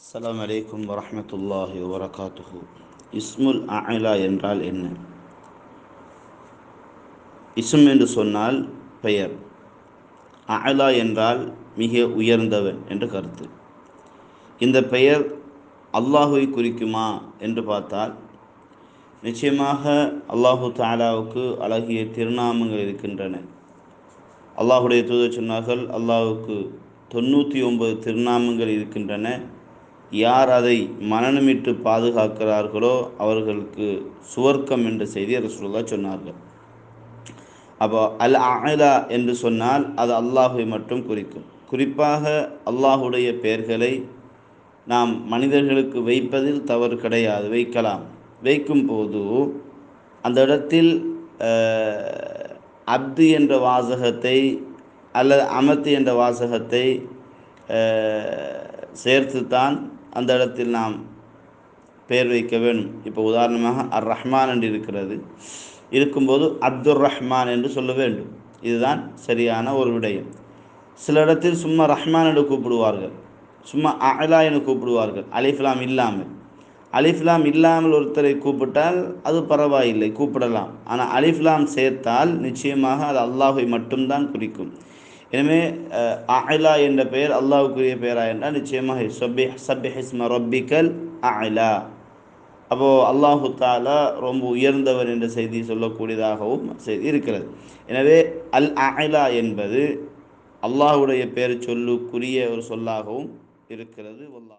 அஸ்ஸலாமு அலைக்கும் வரஹ்மத்துல்லாஹி வபரகாத்துஹு இஸ்முல் அலா என்றால் என்ன இஸ்ம் என்று சொன்னால் பெயர் அலா என்றால் மிக உயர்ந்தவன் என்று கருத்து இந்த பெயர் அல்லாஹுவை குறிக்குமா என்று பார்த்தால் நிச்சயமாக அல்லாஹு தாலாவுக்கு அழகிய திருநாமங்கள் இருக்கின்றன அல்லாஹுடைய தூதர் சொன்னார்கள் அல்லாஹுக்கு தொண்ணூற்றி ஒன்பது திருநாமங்கள் இருக்கின்றன யார் அதை மனநமிட்டு பாதுகாக்கிறார்களோ அவர்களுக்கு சுவர்க்கம் என்ற செய்தி ரசூலுல்லா சொன்னார்கள் அப்போ அல் அலா என்று சொன்னால் அது அல்லாஹுவை மட்டும் குறிக்கும் குறிப்பாக அல்லாஹுடைய பெயர்களை நாம் மனிதர்களுக்கு வைப்பதில் தவறு கிடையாது வைக்கலாம் வைக்கும் போது அந்த இடத்தில் அப்து என்ற வாசகத்தை அல்லது அமத்து என்ற வாசகத்தை சேர்த்து தான் அந்த இடத்தில் நாம் பெயர் வைக்க வேண்டும் இப்போ உதாரணமாக அர் ரஹ்மான் என்று இருக்கிறது இருக்கும்போது அப்துர் ரஹ்மான் என்று சொல்ல வேண்டும் இதுதான் சரியான ஒரு விடயம் சில இடத்தில் சும்மா ரஹ்மான் என்று கூப்பிடுவார்கள் சும்மா அலா என கூப்பிடுவார்கள் அலிஃப்லாம் இல்லாமல் அலிஃப்லாம் இல்லாமல் ஒருத்தரை கூப்பிட்டால் அது பரவாயில்லை கூப்பிடலாம் ஆனால் அலிஃப்லாம் சேர்த்தால் நிச்சயமாக அது அல்லாஹை மட்டும்தான் குறிக்கும் எனவே அலா என்ற பெயர் அல்லாஹுக்குரிய பெயரா என்றால் நிச்சயமாக சப்பி சப்பி ஹிஸ்ம ரப்பிக்கல் அலா அப்போது அல்லாஹு தாலா ரொம்ப உயர்ந்தவர் என்ற செய்தி சொல்லக்கூடியதாகவும் செய்தி இருக்கிறது எனவே அல் அலா என்பது அல்லாஹுடைய பெயர் சொல்லுக்குரிய ஒரு சொல்லாகவும் இருக்கிறது